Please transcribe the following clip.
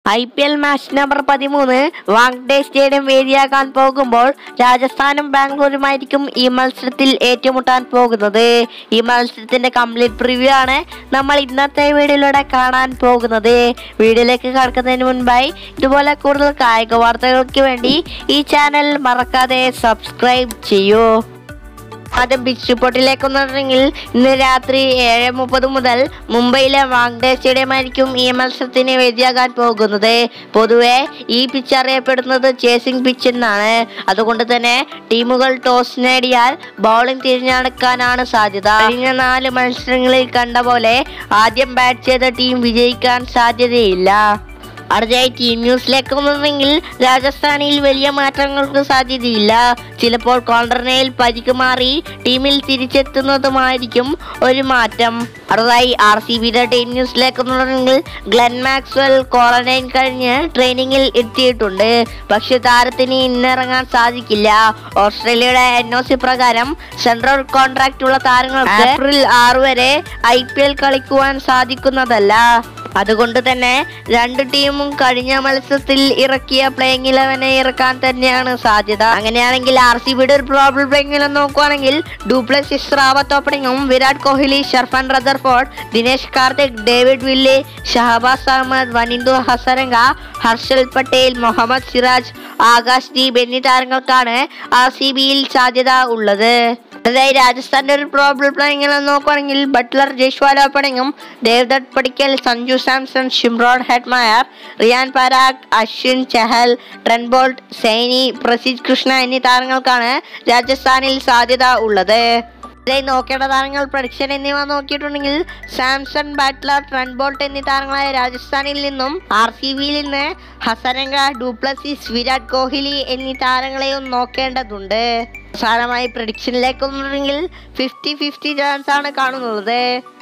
I P L match number പതിമൂന്ന് Wankhede stadium വേദിയാകാൻ പോകുമ്പോൾ രാജസ്ഥാനും ബാംഗ്ലൂരുമായിരിക്കും ഈ മത്സരത്തിൽ ഏറ്റുമുട്ടാൻ പോകുന്നത് ഈ മത്സരത്തിന്റെ കംപ്ലീറ്റ് പ്രിവ്യൂ ആണ് നമ്മൾ ഇന്നത്തെ വീഡിയോയിലൂടെ കാണാൻ പോകുന്നത് വീഡിയോയിലേക്ക് കടക്കുന്നതിന് മുൻപായി ഇതുപോലെ കൂടുതൽ കായിക വാർത്തകൾക്ക് വേണ്ടി ഈ ചാനൽ മറക്കാതെ സബ്സ്ക്രൈബ് ചെയ്യൂ ആദ്യം പിച്ച് റിപ്പോർട്ടിലേക്ക് വന്നിട്ടുണ്ടെങ്കിൽ ഇന്ന് രാത്രി ഏഴ് മുപ്പത് മുതൽ മുംബൈയിലെ വാങ്ഡേ സ്റ്റേഡിയമായിരിക്കും ഈ മത്സരത്തിന് വേദിയാകാൻ പോകുന്നത് പൊതുവെ ഈ പിച്ച് അറിയപ്പെടുന്നത് ചേസിംഗ് പിച്ച് എന്നാണ് അതുകൊണ്ട് തന്നെ ടീമുകൾ ടോസ് നേടിയാൽ ബൗളിംഗ് തിരഞ്ഞെടുക്കാനാണ് സാധ്യത കഴിഞ്ഞ നാല് മത്സരങ്ങളിൽ കണ്ട പോലെ ആദ്യം ബാറ്റ് ചെയ്ത ടീം വിജയിക്കാൻ സാധ്യതയില്ല അടുത്തതായി ടീം ന്യൂസിലേക്ക് വന്നിട്ടുണ്ടെങ്കിൽ രാജസ്ഥാനിൽ വലിയ മാറ്റങ്ങൾക്ക് സാധ്യതയില്ല ചിലപ്പോൾ കോണ്ടർനയിൽ പരിക്ക് മാറി ടീമിൽ തിരിച്ചെത്തുന്നതുമായിരിക്കും ഒരു മാറ്റം അടുത്തതായി ആർ സി ബിയുടെ ടീം ന്യൂസിലേക്ക് വന്നിട്ടുണ്ടെങ്കിൽ ഗ്ലെൻ മാക്സ്വെൽ ക്വാറന്റൈൻ കഴിഞ്ഞ് ട്രെയിനിങ്ങിൽ എത്തിയിട്ടുണ്ട് പക്ഷെ താരത്തിന് ഇന്നിറങ്ങാൻ സാധിക്കില്ല ഓസ്ട്രേലിയയുടെ എൻ ഒ സി പ്രകാരം സെൻട്രൽ കോൺട്രാക്ട് ഉള്ള താരങ്ങൾക്ക് ഏപ്രിൽ ആറ് വരെ ഐ പി എൽ കളിക്കുവാൻ സാധിക്കുന്നതല്ല അതുകൊണ്ട് തന്നെ രണ്ട് ടീമും കഴിഞ്ഞ മത്സരത്തിൽ ഇറക്കിയ പ്ലേയിങ് ഇലവനെ ഇറക്കാൻ തന്നെയാണ് സാധ്യത അങ്ങനെയാണെങ്കിൽ ആർ സി ബിയുടെ ഒരു പ്രോബ്ലം പ്ലേയിങ് ഇലവൻ നോക്കുവാണെങ്കിൽ ഡൂപ്ലസിസ് റാവത്ത് ഓപ്പണിങ്ങും Virat Kohli Sherfane Rutherford Dinesh Karthik David Willey Shahbaz Ahmed Wanindu Hasaranga Harshal Patel Mohammed Siraj Akash Deep എന്നീ താരങ്ങൾക്കാണ് ആർ സി ബിയിൽ സാധ്യത ഉള്ളത് അതായത് രാജസ്ഥാന്റെ ഒരു പ്രോബ്ലം പ്ലേയിങ് നോക്കുകയാണെങ്കിൽ ബട്ട്ലർ ജയ്സ്വാൽ ഓപ്പണിങ്ങും Devdutt Padikkal Sanju Samson Shimron Hetmyer Riyan Parag Ashwin Chahal Trent Boult Saini Prasidh Krishna എന്നീ താരങ്ങൾക്കാണ് രാജസ്ഥാനിൽ സാധ്യത ഉള്ളത് ഇതായി നോക്കേണ്ട താരങ്ങൾ പ്രഡിക്ഷൻ എന്നിവ നോക്കിയിട്ടുണ്ടെങ്കിൽ സാംസൺ ബാറ്റ്ലർ ട്രെൻബോൾട്ട് എന്നീ താരങ്ങളായ രാജസ്ഥാനിൽ നിന്നും ആർ സി ബിയിൽ നിന്ന് ഹസരംഗ ഡൂപ്ലസിസ് വിരാട് കോഹ്ലി എന്നീ താരങ്ങളെയും നോക്കേണ്ടതുണ്ട് അവസാനമായി പ്രഡിക്ഷനിലേക്ക് വന്നിട്ടുണ്ടെങ്കിൽ ഫിഫ്റ്റി ഫിഫ്റ്റി ചാൻസ് ആണ് കാണുന്നത്